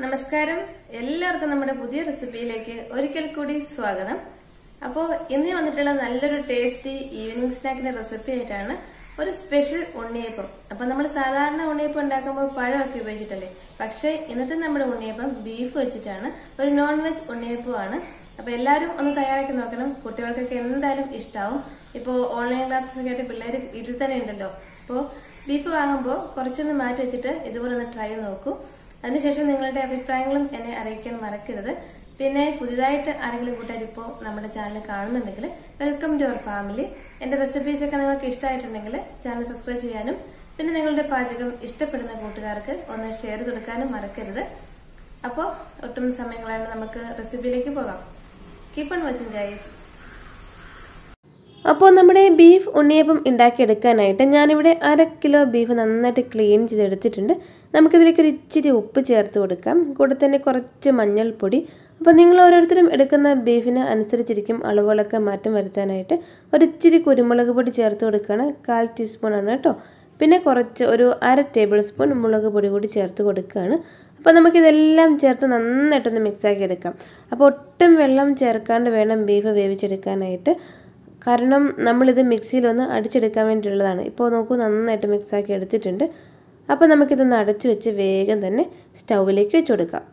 നമസ്കാരം എല്ലാവർക്കും നമ്മുടെ പുതിയ റെസിപ്പിയിലേക്ക് ഒരിക്കൽ കൂടി സ്വാഗതം അപ്പോൾ ഇന്ന് വന്നിട്ടുള്ള നല്ലൊരു ടേസ്റ്റി ഈവനിങ് സ്നാക്കിന്റെ റെസിപ്പി ആയിട്ടാണ് ഒരു സ്പെഷ്യൽ ഉണ്ണിയപ്പം അപ്പൊ നമ്മൾ സാധാരണ ഉണ്ണിയപ്പം ഉണ്ടാക്കുമ്പോൾ പഴമൊക്കെ ഉപയോഗിച്ചിട്ടല്ലേ പക്ഷേ ഇന്നത്തെ നമ്മുടെ ഉണ്ണിയപ്പം ബീഫ് വെച്ചിട്ടാണ് ഒരു നോൺ വെജ് ഉണ്ണിയപ്പമാണ് അപ്പൊ എല്ലാവരും ഒന്ന് തയ്യാറാക്കി നോക്കണം കുട്ടികൾക്കൊക്കെ എന്തായാലും ഇഷ്ടാവും ഇപ്പോൾ ഓൺലൈൻ ക്ലാസ്സസ് ഒക്കെ ആയിട്ട് പിള്ളേർ വീട്ടിൽ തന്നെ ഉണ്ടല്ലോ അപ്പോൾ ബീഫ് വാങ്ങുമ്പോൾ കുറച്ചൊന്ന് മാറ്റി വെച്ചിട്ട് ഇതുപോലെ ഒന്ന് ട്രൈ നോക്കൂ അതിനുശേഷം നിങ്ങളുടെ അഭിപ്രായങ്ങളും എന്നെ അറിയിക്കാൻ മറക്കരുത് പിന്നെ പുതിയതായിട്ട് ആരെങ്കിലും കൂട്ടുകാർ ഇപ്പോൾ നമ്മുടെ ചാനൽ കാണുന്നുണ്ടെങ്കിൽ വെൽക്കം ടു അവർ ഫാമിലി എന്റെ റെസിപ്പീസ് ഒക്കെ നിങ്ങൾക്ക് ഇഷ്ടമായിട്ടുണ്ടെങ്കിൽ ചാനൽ സബ്സ്ക്രൈബ് ചെയ്യാനും പിന്നെ നിങ്ങളുടെ പാചകം ഇഷ്ടപ്പെടുന്ന കൂട്ടുകാർക്ക് ഒന്ന് ഷെയർ കൊടുക്കാനും മറക്കരുത് അപ്പോൾ ഒട്ടും സമയങ്ങളാണ് നമുക്ക് റെസിപ്പിയിലേക്ക് പോകാം കീപ്പ് ഓൺ വാച്ചിങ് ഗൈസ് അപ്പോൾ നമ്മുടെ ബീഫ് ഉണ്ണിയപ്പം ഉണ്ടാക്കിയെടുക്കാനായിട്ട് ഞാനിവിടെ അര കിലോ ബീഫ് നന്നായിട്ട് ക്ലീൻ ചെയ്തെടുത്തിട്ടുണ്ട് നമുക്കിതിലേക്ക് ഒരു ഇച്ചിരി ഉപ്പ് ചേർത്ത് കൊടുക്കാം കൂടെ തന്നെ കുറച്ച് മഞ്ഞൾപ്പൊടി അപ്പോൾ നിങ്ങൾ ഓരോരുത്തരും എടുക്കുന്ന ബീഫിന് അനുസരിച്ചിരിക്കും അളവുകളൊക്കെ മാറ്റം വരുത്താനായിട്ട് ഒരു ഇച്ചിരി കുരുമുളക് പൊടി ചേർത്ത് കൊടുക്കുകയാണ് കാൽ ടീസ്പൂൺ ആണ് കേട്ടോ പിന്നെ കുറച്ച് ഒരു അര ടേബിൾ സ്പൂൺ മുളക് പൊടി കൂടി ചേർത്ത് കൊടുക്കുകയാണ് അപ്പോൾ നമുക്കിതെല്ലാം ചേർത്ത് നന്നായിട്ടൊന്ന് മിക്സാക്കി എടുക്കാം അപ്പോൾ ഒട്ടും വെള്ളം ചേർക്കാണ്ട് വേണം ബീഫ് വേവിച്ചെടുക്കാനായിട്ട് കാരണം നമ്മളിത് മിക്സിയിലൊന്ന് അടിച്ചെടുക്കാൻ വേണ്ടിയുള്ളതാണ് ഇപ്പോൾ നോക്കൂ നന്നായിട്ട് മിക്സാക്കി എടുത്തിട്ടുണ്ട് അപ്പോൾ നമുക്കിതൊന്ന് അടച്ചു വെച്ച് വേഗം തന്നെ സ്റ്റൗവിലേക്ക് വെച്ച് കൊടുക്കാം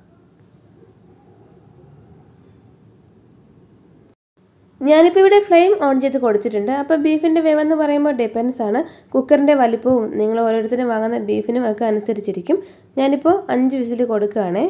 ഞാനിപ്പോൾ ഇവിടെ ഫ്ലെയിം ഓൺ ചെയ്ത് കൊടുത്തിട്ടുണ്ട് അപ്പോൾ ബീഫിൻ്റെ വേവെന്ന് പറയുമ്പോൾ ഡിപ്പെൻസ് ആണ് കുക്കറിൻ്റെ വലിപ്പവും നിങ്ങൾ ഓരോരുത്തരും വാങ്ങുന്ന ബീഫിനും ഒക്കെ അനുസരിച്ചിരിക്കും ഞാനിപ്പോൾ അഞ്ച് വിസിൽ കൊടുക്കുകയാണേ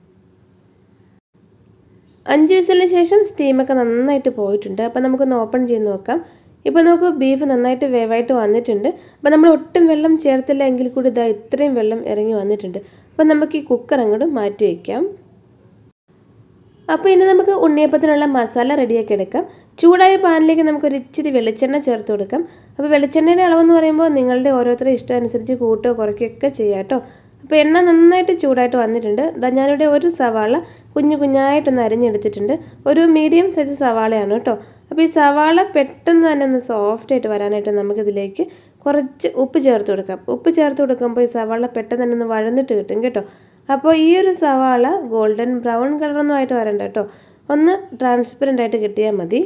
അഞ്ച് വിസിലിന് ശേഷം സ്റ്റീമൊക്കെ നന്നായിട്ട് പോയിട്ടുണ്ട് അപ്പോൾ നമുക്കൊന്ന് ഓപ്പൺ ചെയ്ത് നോക്കാം ഇപ്പോൾ നമുക്ക് ബീഫ് നന്നായിട്ട് വേവായിട്ട് വന്നിട്ടുണ്ട് അപ്പോൾ നമ്മൾ ഒട്ടും വെള്ളം ചേർത്തില്ല എങ്കിൽ കൂടി ഇതാ ഇത്രയും വെള്ളം ഇറങ്ങി വന്നിട്ടുണ്ട് അപ്പോൾ നമുക്ക് ഈ കുക്കർ അങ്ങോട്ട് മാറ്റി വയ്ക്കാം അപ്പോൾ ഇനി നമുക്ക് ഉണ്ണിയപ്പത്തിനുള്ള മസാല റെഡിയാക്കി എടുക്കാം ചൂടായ പാനിലേക്ക് നമുക്കൊരു ഇച്ചിരി വെളിച്ചെണ്ണ ചേർത്ത് കൊടുക്കാം അപ്പോൾ വെളിച്ചെണ്ണയുടെ അളവെന്ന് പറയുമ്പോൾ നിങ്ങളുടെ ഓരോരുത്തരുടെ ഇഷ്ടം അനുസരിച്ച് കൂട്ടോ കുറയ്ക്കുകയൊക്കെ ചെയ്യാം കേട്ടോ അപ്പോൾ എണ്ണ നന്നായിട്ട് ചൂടായിട്ട് വന്നിട്ടുണ്ട് ഇതാ ഞാനിവിടെ ഒരു സവാള കുഞ്ഞു കുഞ്ഞായിട്ടൊന്ന് അരിഞ്ഞെടുത്തിട്ടുണ്ട് ഒരു മീഡിയം സൈസ് സവാളയാണ് കേട്ടോ അപ്പോൾ ഈ സവാള പെട്ടെന്ന് തന്നെ ഒന്ന് സോഫ്റ്റ് ആയിട്ട് വരാനായിട്ട് നമുക്കിതിലേക്ക് കുറച്ച് ഉപ്പ് ചേർത്ത് കൊടുക്കാം ഉപ്പ് ചേർത്ത് കൊടുക്കുമ്പോൾ ഈ സവാള പെട്ടെന്ന് തന്നെ ഒന്ന് വഴന്നിട്ട് കിട്ടും കേട്ടോ അപ്പോൾ ഈ ഒരു സവാള ഗോൾഡൻ ബ്രൗൺ കളറൊന്നും ആയിട്ട് വരണ്ട കേട്ടോ ഒന്ന് ട്രാൻസ്പെറൻ്റ് ആയിട്ട് കിട്ടിയാൽ മതി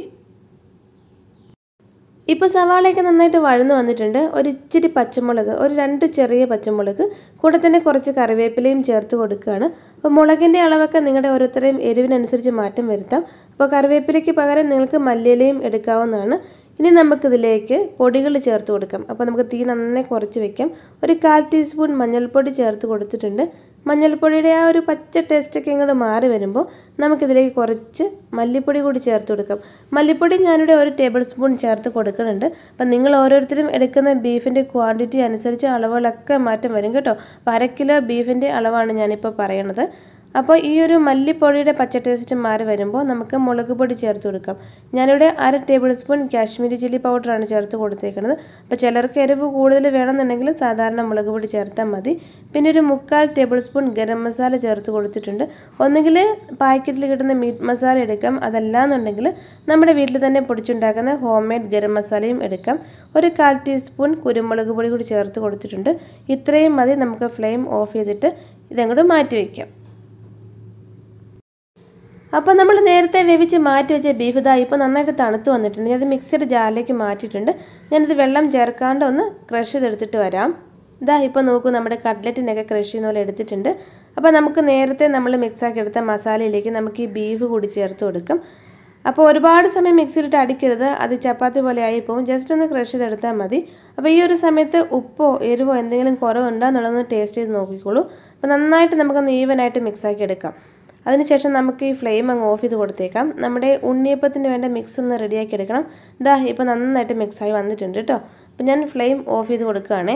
ഇപ്പോൾ സവാളയൊക്കെ നന്നായിട്ട് വഴന്നു വന്നിട്ടുണ്ട് ഒരു ഇച്ചിരി പച്ചമുളക് ഒരു രണ്ട് ചെറിയ പച്ചമുളക് കൂടെ തന്നെ കുറച്ച് കറിവേപ്പിലയും ചേർത്ത് കൊടുക്കുകയാണ് അപ്പോൾ മുളകിൻ്റെ അളവൊക്കെ നിങ്ങളുടെ ഓരോരുത്തരെയും എരിവിനനുസരിച്ച് മാറ്റം വരുത്താം അപ്പോൾ കറിവേപ്പിലയ്ക്ക് പകരം നിങ്ങൾക്ക് മല്ലിയിലയും എടുക്കാവുന്നതാണ് ഇനി നമുക്കിതിലേക്ക് പൊടികൾ ചേർത്ത് കൊടുക്കാം അപ്പോൾ നമുക്ക് തീ നന്നായി കുറച്ച് വെക്കാം ഒരു കാൽ ടീസ്പൂൺ മഞ്ഞൾപ്പൊടി ചേർത്ത് കൊടുത്തിട്ടുണ്ട് മഞ്ഞൾപ്പൊടിയുടെ ആ ഒരു പച്ച ടേസ്റ്റൊക്കെ ഇങ്ങോട്ട് മാറി വരുമ്പോൾ നമുക്കിതിലേക്ക് കുറച്ച് മല്ലിപ്പൊടി കൂടി ചേർത്ത് കൊടുക്കാം മല്ലിപ്പൊടി ഞാനിവിടെ ഒരു ടേബിൾ സ്പൂൺ ചേർത്ത് കൊടുക്കുന്നുണ്ട് അപ്പം നിങ്ങൾ ഓരോരുത്തരും എടുക്കുന്ന ബീഫിൻ്റെ ക്വാണ്ടിറ്റി അനുസരിച്ച് അളവുകളൊക്കെ മാറ്റം വരും കേട്ടോ അപ്പോൾ അര കിലോ ബീഫിൻ്റെ അളവാണ് ഞാനിപ്പോൾ പറയണത് അപ്പോൾ ഈ ഒരു മല്ലിപ്പൊടിയുടെ പച്ച ടേസ്റ്റ് മാറി വരുമ്പോൾ നമുക്ക് മുളക് പൊടി ചേർത്ത് കൊടുക്കാം ഞാനിവിടെ അര ടേബിൾ സ്പൂൺ കാശ്മീരി ചില്ലി പൗഡറാണ് ചേർത്ത് കൊടുത്തേക്കുന്നത് അപ്പോൾ ചിലർക്ക് എരിവ് കൂടുതൽ വേണമെന്നുണ്ടെങ്കിൽ സാധാരണ മുളക് പൊടി ചേർത്താൽ മതി പിന്നെ ഒരു മുക്കാൽ ടേബിൾ സ്പൂൺ ഗരം മസാല ചേർത്ത് കൊടുത്തിട്ടുണ്ട് ഒന്നുകിൽ പാക്കറ്റിൽ കിട്ടുന്ന മീറ്റ് മസാല എടുക്കാം അതല്ലാന്നുണ്ടെങ്കിൽ നമ്മുടെ വീട്ടിൽ തന്നെ പൊടിച്ചുണ്ടാക്കുന്ന ഹോം മെയ്ഡ് ഗരം മസാലയും എടുക്കാം ഒരു കാൽ ടീസ്പൂൺ കുരുമുളക് പൊടി കൂടി ചേർത്ത് കൊടുത്തിട്ടുണ്ട് ഇത്രയും മതി നമുക്ക് ഫ്ലെയിം ഓഫ് ചെയ്തിട്ട് ഇതങ്ങോട്ട് മാറ്റി വയ്ക്കാം അപ്പോൾ നമ്മൾ നേരത്തെ വേവിച്ച് മാറ്റി വെച്ച ബീഫ് ഇതാ ഇപ്പോൾ നന്നായിട്ട് തണുത്ത് വന്നിട്ടുണ്ട് ഞാനത് മിക്സഡ് ജാറിലേക്ക് മാറ്റിയിട്ടുണ്ട് ഞാനിത് വെള്ളം ചേർക്കാണ്ട് ഒന്ന് ക്രഷ് ചെയ്തെടുത്തിട്ട് വരാം ഇതാ ഇപ്പോൾ നോക്കൂ നമ്മുടെ കട്ട്ലറ്റിനൊക്കെ ക്രഷ് ചെയ്യുന്ന പോലെ എടുത്തിട്ടുണ്ട് അപ്പോൾ നമുക്ക് നേരത്തെ നമ്മൾ മിക്സാക്കി എടുത്ത മസാലയിലേക്ക് നമുക്ക് ഈ ബീഫ് കൂടി ചേർത്ത് കൊടുക്കാം അപ്പോൾ ഒരുപാട് സമയം മിക്സിയിലിട്ട് അടിക്കരുത് അത് ചപ്പാത്തി പോലെ ആയി പോകും ജസ്റ്റ് ഒന്ന് ക്രഷ് ചെയ്തെടുത്താൽ മതി അപ്പോൾ ഈ ഒരു സമയത്ത് ഉപ്പോ എരിവോ എന്തെങ്കിലും കുറവുണ്ടോ എന്നുള്ളതൊന്ന് ടേസ്റ്റ് ചെയ്ത് നോക്കിക്കോളൂ അപ്പോൾ നന്നായിട്ട് നമുക്കൊന്ന് ഈവനായിട്ട് മിക്സാക്കി എടുക്കാം അതിനുശേഷം നമുക്ക് ഈ ഫ്ലെയിം അങ്ങ് ഓഫ് ചെയ്ത് കൊടുത്തേക്കാം നമ്മുടെ ഉണ്ണിയപ്പത്തിന് വേണ്ട മിക്സ് ഒന്ന് റെഡിയാക്കി എടുക്കണം ഇതാ ഇപ്പോൾ നന്നായിട്ട് മിക്സായി വന്നിട്ടുണ്ട് കേട്ടോ അപ്പോൾ ഞാൻ ഫ്ലെയിം ഓഫ് ചെയ്ത് കൊടുക്കുകയാണേ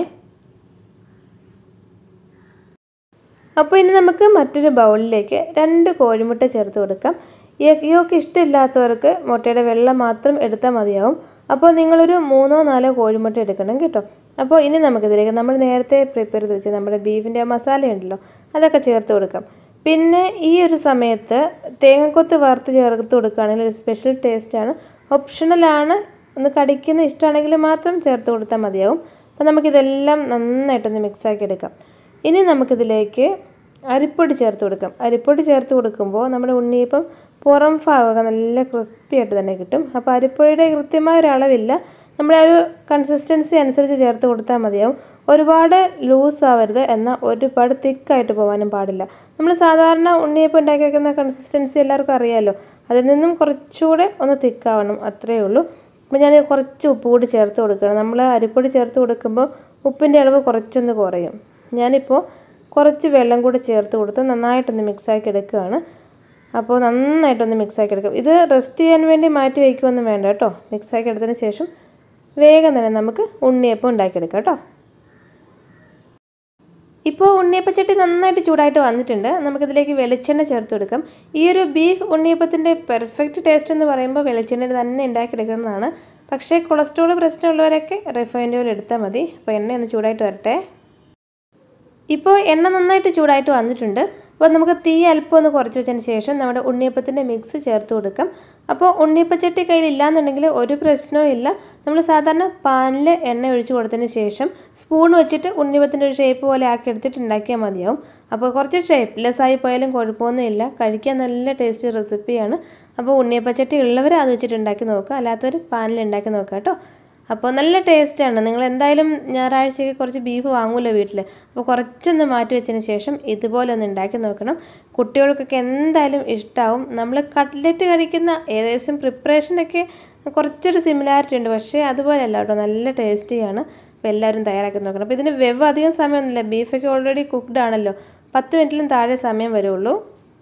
അപ്പോൾ ഇനി നമുക്ക് മറ്റൊരു ബൗളിലേക്ക് രണ്ട് കോഴിമുട്ട ചേർത്ത് കൊടുക്കാം യോക്ക് ഇഷ്ടമില്ലാത്തവർക്ക് മുട്ടയുടെ വെള്ളം മാത്രം എടുത്താൽ മതിയാവും അപ്പോൾ നിങ്ങളൊരു മൂന്നോ നാലോ കോഴിമുട്ട എടുക്കണം കേട്ടോ അപ്പോൾ ഇനി നമുക്കിതിലേക്ക് നമ്മൾ നേരത്തെ പ്രിപ്പയർ ചെയ്ത് വെച്ച നമ്മുടെ ബീഫിൻ്റെ മസാല ഉണ്ടല്ലോ അതൊക്കെ ചേർത്ത് കൊടുക്കാം പിന്നെ ഈ ഒരു സമയത്ത് തേങ്ങക്കൊത്ത് വറുത്ത് ചേർത്ത് കൊടുക്കുകയാണെങ്കിൽ ഒരു സ്പെഷ്യൽ ടേസ്റ്റാണ് ഓപ്ഷണലാണ് ഒന്ന് കടിക്കുന്ന ഇഷ്ടമാണെങ്കിൽ മാത്രം ചേർത്ത് കൊടുത്താൽ മതിയാവും അപ്പോൾ നമുക്കിതെല്ലാം നന്നായിട്ടൊന്ന് മിക്സാക്കി എടുക്കാം ഇനി നമുക്കിതിലേക്ക് അരിപ്പൊടി ചേർത്ത് കൊടുക്കാം അരിപ്പൊടി ചേർത്ത് കൊടുക്കുമ്പോൾ നമ്മുടെ ഉണ്ണിയപ്പം പുറം ഭാഗമൊക്കെ നല്ല ക്രിസ്പി ആയിട്ട് തന്നെ കിട്ടും അപ്പോൾ അരിപ്പൊടിയുടെ കൃത്യമായ ഒരു അളവില്ല നമ്മുടെ ആ ഒരു കൺസിസ്റ്റൻസി അനുസരിച്ച് ചേർത്ത് കൊടുത്താൽ മതിയാവും ഒരുപാട് ലൂസ് ആവരുത് എന്നാൽ ഒരുപാട് തിക്കായിട്ട് പോകാനും പാടില്ല നമ്മൾ സാധാരണ ഉണ്ണിയപ്പം ഉണ്ടാക്കി വെക്കുന്ന കൺസിസ്റ്റൻസി എല്ലാവർക്കും അറിയാമല്ലോ അതിൽ നിന്നും കുറച്ചുകൂടെ ഒന്ന് തിക്കാവണം അത്രയേ ഉള്ളൂ അപ്പോൾ ഞാൻ കുറച്ച് ഉപ്പ് കൂടി ചേർത്ത് കൊടുക്കണം നമ്മൾ അരിപ്പൊടി ചേർത്ത് കൊടുക്കുമ്പോൾ ഉപ്പിൻ്റെ അളവ് കുറച്ചൊന്ന് കുറയും ഞാനിപ്പോൾ കുറച്ച് വെള്ളം കൂടി ചേർത്ത് കൊടുത്ത് നന്നായിട്ടൊന്ന് മിക്സാക്കി എടുക്കുകയാണ് അപ്പോൾ നന്നായിട്ടൊന്ന് മിക്സാക്കി എടുക്കാം ഇത് റെസ്റ്റ് ചെയ്യാൻ വേണ്ടി മാറ്റി വയ്ക്കുമൊന്നും വേണ്ട കേട്ടോ മിക്സാക്കി എടുത്തതിന് ശേഷം വേഗം തന്നെ നമുക്ക് ഉണ്ണിയപ്പം ഉണ്ടാക്കിയെടുക്കാം കേട്ടോ ഇപ്പോൾ ഉണ്ണിയപ്പച്ചട്ടി നന്നായിട്ട് ചൂടായിട്ട് വന്നിട്ടുണ്ട് നമുക്കിതിലേക്ക് വെളിച്ചെണ്ണ ചേർത്ത് കൊടുക്കാം ഈ ഒരു ബീഫ് ഉണ്ണിയപ്പത്തിൻ്റെ പെർഫെക്റ്റ് ടേസ്റ്റ് എന്ന് പറയുമ്പോൾ വെളിച്ചെണ്ണയിൽ തന്നെ ഉണ്ടാക്കിയെടുക്കുന്നതാണ് പക്ഷേ കൊളസ്ട്രോൾ പ്രശ്നമുള്ളവരൊക്കെ റിഫൈൻഡ് ഓയിൽ എടുത്താൽ മതി അപ്പോൾ എണ്ണ ഒന്ന് ചൂടായിട്ട് വരട്ടെ ഇപ്പോൾ എണ്ണ നന്നായിട്ട് ചൂടായിട്ട് വന്നിട്ടുണ്ട് അപ്പോൾ നമുക്ക് തീ അല്പം ഒന്ന് കുറച്ച് വെച്ചതിന് ശേഷം നമ്മുടെ ഉണ്ണിയപ്പത്തിൻ്റെ മിക്സ് ചേർത്ത് കൊടുക്കാം അപ്പോൾ ഉണ്ണിയപ്പച്ചട്ടി കയ്യിൽ ഇല്ലാന്നുണ്ടെങ്കിൽ ഒരു പ്രശ്നവും ഇല്ല നമ്മൾ സാധാരണ പാനിൽ എണ്ണ ഒഴിച്ച് കൊടുത്തതിന് ശേഷം സ്പൂൺ വെച്ചിട്ട് ഉണ്ണിയപ്പത്തിൻ്റെ ഒരു ഷേപ്പ് പോലെ ആക്കി എടുത്തിട്ട് ഉണ്ടാക്കിയാൽ മതിയാവും അപ്പോൾ കുറച്ച് ഷേപ്പ്ലെസ് ആയി പോയാലും കുഴപ്പമൊന്നുമില്ല കഴിക്കാൻ നല്ല ടേസ്റ്റ് റെസിപ്പിയാണ് അപ്പോൾ ഉണ്ണിയപ്പച്ചട്ടി ഉള്ളവർ അത് വെച്ചിട്ട് ഉണ്ടാക്കി നോക്കുക അല്ലാത്തവർ പാനിൽ ഉണ്ടാക്കി നോക്കുക കേട്ടോ അപ്പോൾ നല്ല ടേസ്റ്റാണ് നിങ്ങൾ എന്തായാലും ഞായറാഴ്ചയ്ക്ക് കുറച്ച് ബീഫ് വാങ്ങുമല്ലോ വീട്ടിൽ അപ്പോൾ കുറച്ചൊന്ന് മാറ്റി വെച്ചതിന് ശേഷം ഇതുപോലെ ഒന്ന് ഉണ്ടാക്കി നോക്കണം കുട്ടികൾക്കൊക്കെ എന്തായാലും ഇഷ്ടമാവും നമ്മൾ കട്ട്ലറ്റ് കഴിക്കുന്ന ഏകദേശം പ്രിപ്പറേഷനൊക്കെ കുറച്ചൊരു സിമിലാരിറ്റി ഉണ്ട് പക്ഷേ അതുപോലെയല്ല കേട്ടോ നല്ല ടേസ്റ്റിയാണ് അപ്പോൾ എല്ലാവരും തയ്യാറാക്കി നോക്കണം അപ്പോൾ ഇതിന് വെവ് അധികം സമയമൊന്നുമില്ല ബീഫൊക്കെ ഓൾറെഡി കുക്ക്ഡ് ആണല്ലോ പത്ത് മിനിറ്റിലും താഴെ സമയം വരുള്ളൂ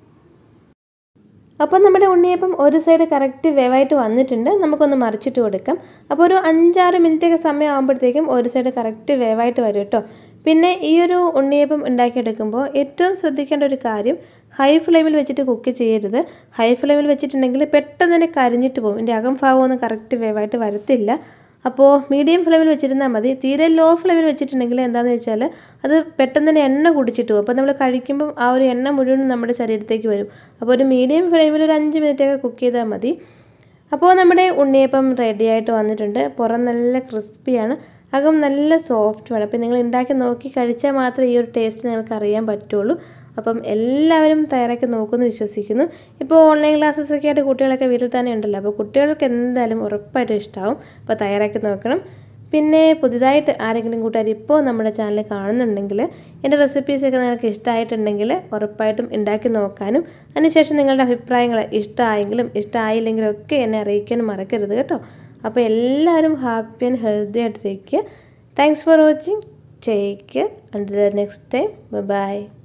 അപ്പോൾ നമ്മുടെ ഉണ്ണിയപ്പം ഒരു സൈഡ് കറക്റ്റ് വേവായിട്ട് വന്നിട്ടുണ്ട് നമുക്കൊന്ന് മറിച്ചിട്ട് കൊടുക്കാം അപ്പോൾ ഒരു അഞ്ചാറ് മിനിറ്റൊക്കെ സമയം ആകുമ്പോഴത്തേക്കും ഒരു സൈഡ് കറക്റ്റ് വേവായിട്ട് വരും കേട്ടോ പിന്നെ ഈ ഒരു ഉണ്ണിയപ്പം ഉണ്ടാക്കിയെടുക്കുമ്പോൾ ഏറ്റവും ശ്രദ്ധിക്കേണ്ട ഒരു കാര്യം ഹൈ ഫ്ലെയിമിൽ വെച്ചിട്ട് കുക്ക് ചെയ്യരുത് ഹൈ ഫ്ലെയിമിൽ വെച്ചിട്ടുണ്ടെങ്കിൽ പെട്ടെന്ന് തന്നെ കരിഞ്ഞിട്ട് പോകും ഇതിൻ്റെ അകം ഭാഗമൊന്നും കറക്റ്റ് വേവായിട്ട് വരത്തില്ല അപ്പോൾ മീഡിയം ഫ്ലെയിമിൽ വെച്ചിരുന്നാൽ മതി തീരെ ലോ ഫ്ലെയിമിൽ വെച്ചിട്ടുണ്ടെങ്കിൽ എന്താണെന്ന് വെച്ചാൽ അത് പെട്ടെന്ന് തന്നെ എണ്ണ കുടിച്ചിട്ട് പോകും അപ്പോൾ നമ്മൾ കഴിക്കുമ്പം ആ ഒരു എണ്ണ മുഴുവൻ നമ്മുടെ ശരീരത്തേക്ക് വരും അപ്പോൾ ഒരു മീഡിയം ഫ്ലെയിമിൽ ഒരു അഞ്ച് മിനിറ്റൊക്കെ കുക്ക് ചെയ്താൽ മതി അപ്പോൾ നമ്മുടെ ഉണ്ണിയപ്പം റെഡി ആയിട്ട് വന്നിട്ടുണ്ട് പുറം നല്ല ക്രിസ്പിയാണ് അകം നല്ല സോഫ്റ്റുമാണ് അപ്പോൾ നിങ്ങൾ ഉണ്ടാക്കി നോക്കി കഴിച്ചാൽ മാത്രമേ ഈ ഒരു ടേസ്റ്റ് നിങ്ങൾക്ക് അറിയാൻ പറ്റുള്ളൂ അപ്പം എല്ലാവരും തയ്യാറാക്കി നോക്കുമെന്ന് വിശ്വസിക്കുന്നു ഇപ്പോൾ ഓൺലൈൻ ക്ലാസ്സസ് ഒക്കെ ആയിട്ട് കുട്ടികളൊക്കെ വീട്ടിൽ തന്നെ ഉണ്ടല്ലോ അപ്പോൾ കുട്ടികൾക്ക് എന്തായാലും ഉറപ്പായിട്ടും ഇഷ്ടമാവും അപ്പോൾ തയ്യാറാക്കി നോക്കണം പിന്നെ പുതിയതായിട്ട് ആരെങ്കിലും കൂട്ടുകാർ ഇപ്പോൾ നമ്മുടെ ചാനൽ കാണുന്നുണ്ടെങ്കിൽ എൻ്റെ റെസിപ്പീസൊക്കെ നിങ്ങൾക്ക് ഇഷ്ടമായിട്ടുണ്ടെങ്കിൽ ഉറപ്പായിട്ടും ഉണ്ടാക്കി നോക്കാനും അതിനുശേഷം നിങ്ങളുടെ അഭിപ്രായങ്ങൾ ഇഷ്ടമായെങ്കിലും ഇഷ്ടമായില്ലെങ്കിലും ഒക്കെ എന്നെ അറിയിക്കാനും മറക്കരുത് കേട്ടോ അപ്പോൾ എല്ലാവരും ഹാപ്പി ആൻഡ് ഹെൽത്തി ആയിട്ടിരിക്കുക thanks for watching take care until next time by